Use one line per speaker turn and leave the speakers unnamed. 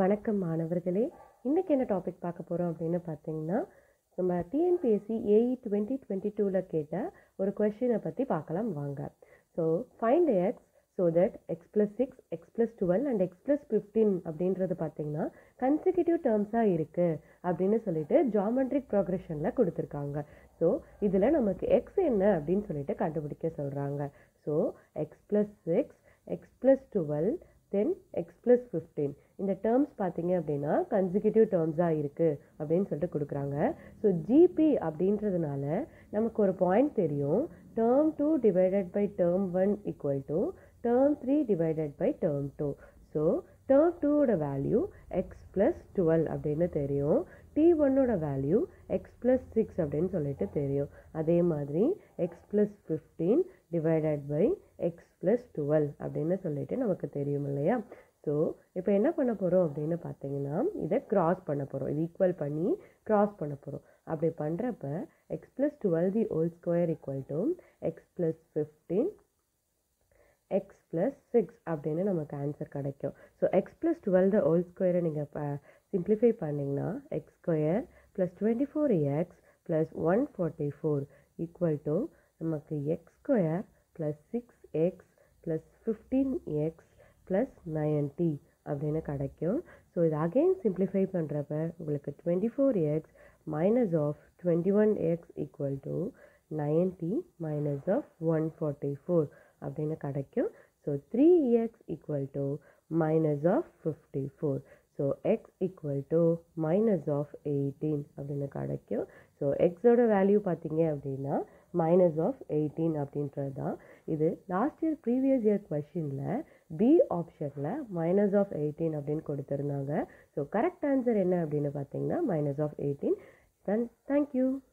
வணக்கம் மாணவர்களே இன்றைக்கி என்ன டாபிக் பார்க்க போகிறோம் அப்படின்னு பார்த்தீங்கன்னா நம்ம டிஎன்பிஎஸ்சி ஏஇ டுவெண்ட்டி டுவெண்ட்டி டூவில் கேட்ட ஒரு கொஷினை பற்றி பார்க்கலாம் வாங்க so find X so that X plus six X plus twelve and X plus fifteen அப்படின்றது பார்த்தீங்கன்னா கன்சிக்யூட்டிவ் டேர்ம்ஸாக இருக்குது அப்படின்னு சொல்லிட்டு ஜாமெட்ரிக் ப்ரோக்ரெஷனில் கொடுத்துருக்காங்க ஸோ இதில் நமக்கு எக்ஸ் என்ன அப்படின்னு சொல்லிட்டு கண்டுபிடிக்க சொல்கிறாங்க so X plus six X plus twelve then X plus fifteen இந்த டேர்ம்ஸ் பார்த்தீங்க அப்படின்னா கன்சிக்யூட்டிவ் டேர்ம்ஸாக இருக்குது அப்படின்னு சொல்லிட்டு கொடுக்குறாங்க ஸோ ஜிபி அப்படின்றதுனால நமக்கு ஒரு பாயிண்ட் தெரியும் term two divided by term one equal to term three divided by term two so term டூவோட வேல்யூ எக்ஸ் ப்ளஸ் டுவெல் அப்படின்னு தெரியும் டி ஒன்னோட வேல்யூ எக்ஸ் ப்ளஸ் சிக்ஸ் அப்படின்னு சொல்லிட்டு தெரியும் அதே மாதிரி x plus fifteen divided by x plus twelve அப்படின்னு சொல்லிட்டு நமக்கு தெரியும் இல்லையா ஸோ இப்போ என்ன பண்ண போகிறோம் அப்படின்னு பார்த்தீங்கன்னா இதை கிராஸ் பண்ண போகிறோம் இது ஈக்குவல் பண்ணி கிராஸ் பண்ண போகிறோம் அப்படி பண்ணுறப்ப x plus twelve the whole square equal to x plus fifteen x plus six அப்படின்னு நமக்கு ஆன்சர் கிடைக்கும் so X plus twelve the whole ஸ்கொயரை நீங்கள் சிம்ப்ளிஃபை பண்ணிங்கன்னா x square plus twenty four x plus one forty four equal to நமக்கு x square plus six X plus fifteen x plus ninety அப்படின்னு கிடைக்கும் so இது again simplify பண்ணுறப்ப உங்களுக்கு twenty four x minus of twenty one X equal to ninety minus of one forty four அப்படின்னு கிடைக்கும் so three x equal to minus of fifty four so x equal to minus of eighteen அப்படின்னு கிடைக்கும் so எக்ஸோட value பார்த்தீங்க அப்படின்னா minus of eighteen அப்படின்றது தான் இது லாஸ்ட் இயர் ப்ரீவியஸ் இயர் கொஷினில் பி ஆப்ஷனில் மைனஸ் ஆஃப் எயிட்டீன் அப்படின்னு கொடுத்துருந்தாங்க ஸோ கரெக்ட் ஆன்சர் என்ன அப்படின்னு பார்த்தீங்கன்னா மைனஸ் ஆஃப் எயிட்டீன் தன் தேங்க்யூ